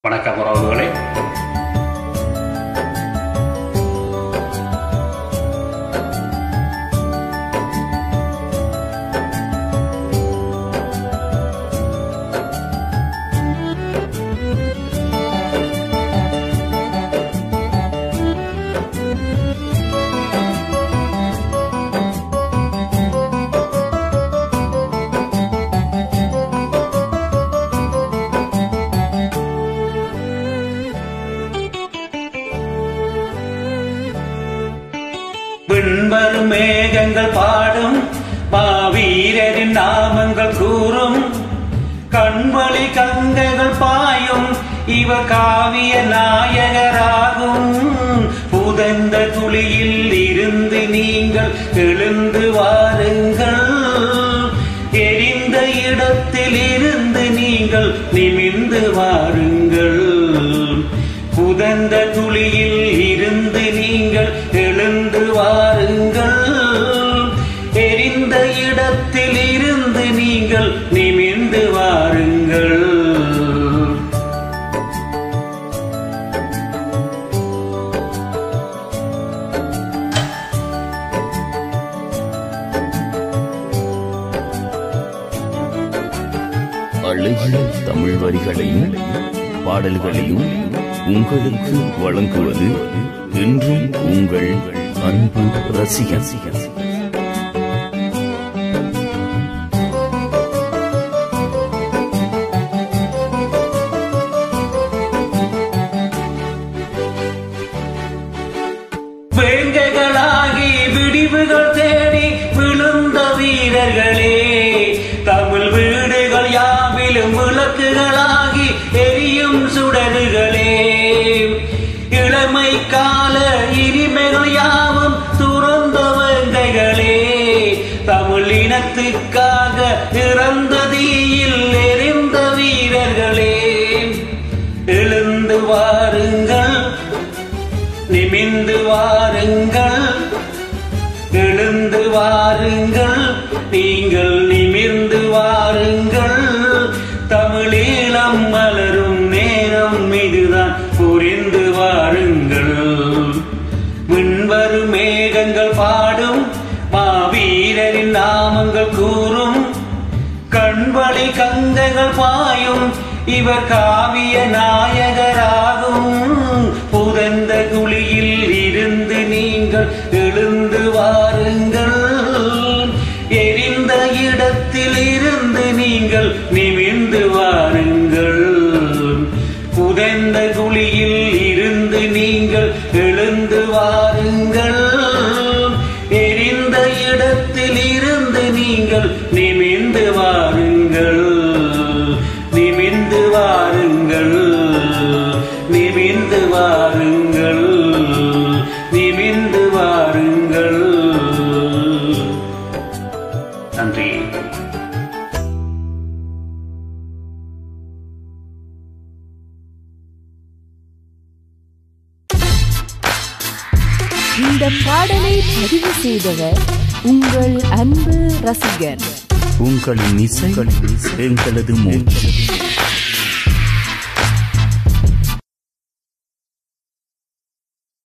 வணக்கம் உறவுகளே விண்வரும் மேகங்கள் பாடும் மாவீரரின் நாமங்கள் கூறும் கண்வழி கங்கைகள் பாயும் இவர் காவிய நாயகராகும் புதந்த துளியில் இருந்து நீங்கள் எழுந்து வாருங்கள் எரிந்த இடத்தில் இருந்து நீங்கள் நிமிர்ந்து வாருங்கள் புதந்த துளியில் இருந்து நீங்கள் எழுந்து வாருங்கள் எரிந்த இடத்தில் இருந்து நீங்கள் நிமிர்ந்து வாருங்கள் அழகிய தமிழ் வரிகளையும் பாடல்களையும் உங்களுக்கு வழங்குவது என்றும் உங்கள் அன்பு ரசிகன் வேங்கைகளாகி விடிவுகள் தேடி விழுந்த வீரர்களே தமிழ் வீடுகள் யாவிலும் விளக்குகளாகி எரியும் சுடர்களே இளமை கால இனிமைகள் யாவும் துறந்த வேங்கைகளே தமிழ் இனத்துக்காக இறந்த தீயில் எரிந்த வீரர்களே எழுந்து வாருங்கள் நிமிந்து வாருங்கள் எழுந்து வாருங்கள் நீங்கள் நிமிர்ந்து வாருங்கள் தமிழீழம் மலரும் நேரம் இதுதான் புரிந்து வாருங்கள் விண்வரு மேகங்கள் பாடும் மாவீரரின் நாமங்கள் கூறும் கண்வழி கங்கைகள் பாயும் இவர் காவிய நாயகராகும் புதந்த குழியில் இருந்து நீங்கள் எழுந்து வாருங்கள் எரிந்த இடத்தில் இருந்து நீங்கள் நிமிர்ந்து வாருங்கள் புதந்த குழியில் இருந்து நீங்கள் எழுந்து வாருங்கள் எரிந்த இடத்தில் இருந்து நீங்கள் நிமிர்ந்து வாருங்கள் நிமிர்ந்து வாருங்கள் நிமிர்ந்து வாருங்கள் நிமிர்ந்து வாருங்கள் நன்றி இந்த பாடலை பதிவு செய்தவர் உங்கள் அன்பு ரசிகர் உங்களின் இசை எங்களது மூச்சு